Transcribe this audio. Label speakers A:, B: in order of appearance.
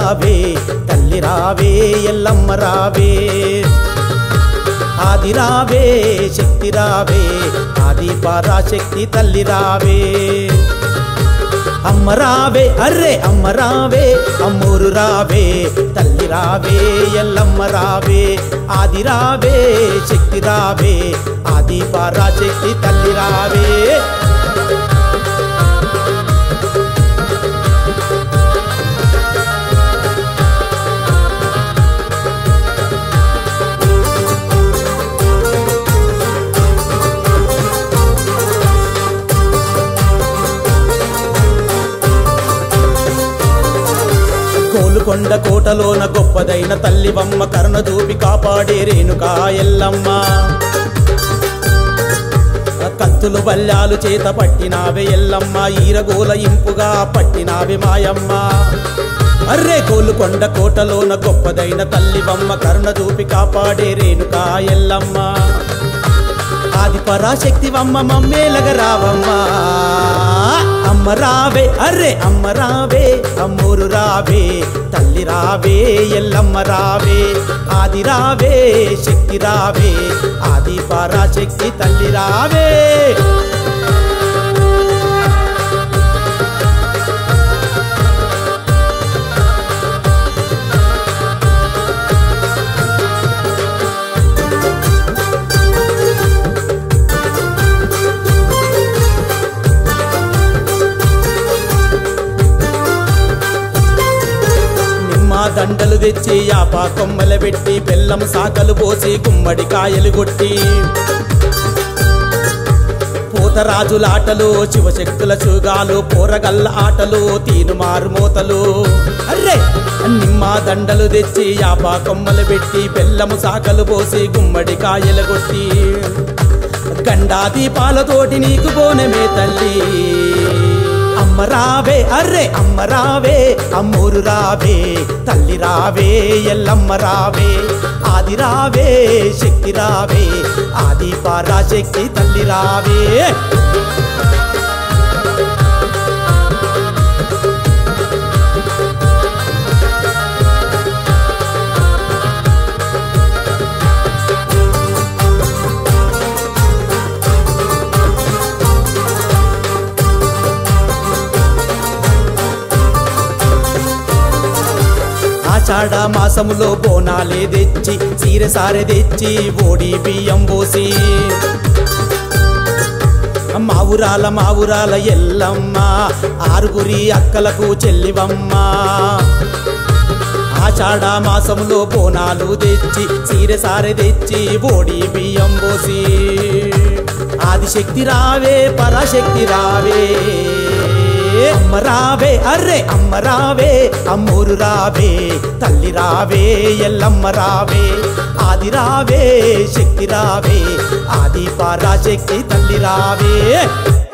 A: రావే తల్లి రావే ఎల్లమ్మ రావే ఆది రావే శక్తి రావే ఆది పరాశక్తి తల్లి రావే అమ్మ రావే అర్రే అమ్మ రావే అమ్మూరు రావే తల్లి రావే ఎల్లమ్మ రావే ఆది రావే శక్తి రావే ఆది పరాశక్తి తల్లి రావే కోలుకొండ కోటలోన గొప్పదైన తల్లివమ్మ కరుణ దూపి కాపాడే రేణుకా ఎల్లమ్మ కత్తులు బల్లాలు చేత పట్టినావే ఎల్లమ్మ ఈరగోల ఇంపుగా పట్టినావే మాయమ్మ అర్రే కోలుకొండ కోటలోన గొప్పదైన తల్లివమ్మ కరుణ దూపి కాపాడే రేణుకా ఎల్లమ్మ ఆది పరాశక్తివమ్మ మమ్మేలగ రావమ్మా అమ్మ రావే అర్రే అమ్మ రావే అమ్మూరు రావే తల్లి రావే ఎల్లమ్మ రావే ఆది రావే శక్తి రావే ఆది పరాశక్తి తల్లి రావే నిమ్మ దండలు తెచ్చి యాప కొమ్మల పెట్టి బెల్లం సాకలు పోసి గుమ్మడి కాయలు కొట్టి పూతరాజుల ఆటలు శివశక్తుల చూగాలు పోరగల్ల ఆటలు తీను మారుమోతలు అర్రే నిమ్మ దండలు తెచ్చి యాప కొమ్మలు పెట్టి బెల్లము సాకలు పోసి గుమ్మడి కాయలు కొట్టి గండా దీపాలతోటి నీకు బోనమే తల్లి అమ్మ రావే అర్రే అమ్మ రావే అమ్మూరు రావే తల్లి రావే ఎల్లమ్మ రావే ఆది రావే శక్తి రావే ఆది పరాశక్తి తల్లి రావే ఆషాఢ మాసములో బోనాలే తెచ్చి చీర సారె తెచ్చి ఓడి బియ్యం పోసి మా ఊరాల మా ఊరాల ఎల్లమ్మ ఆరుగురి అక్కలకు చెల్లివమ్మ ఆషాఢ మాసములో బోనాలు తెచ్చి చీర సారె తెచ్చి ఓడి బియ్యం పోసి ఆదిశక్తి రావే పరాశక్తి రావే అమ్మ రావే అర్రే అమ్మ రావే అమ్మూరు రావే తల్లి రావే ఎల్లమ్మ రావే ఆది రావే శక్తి రావే ఆది పరాశక్తి తల్లి రావే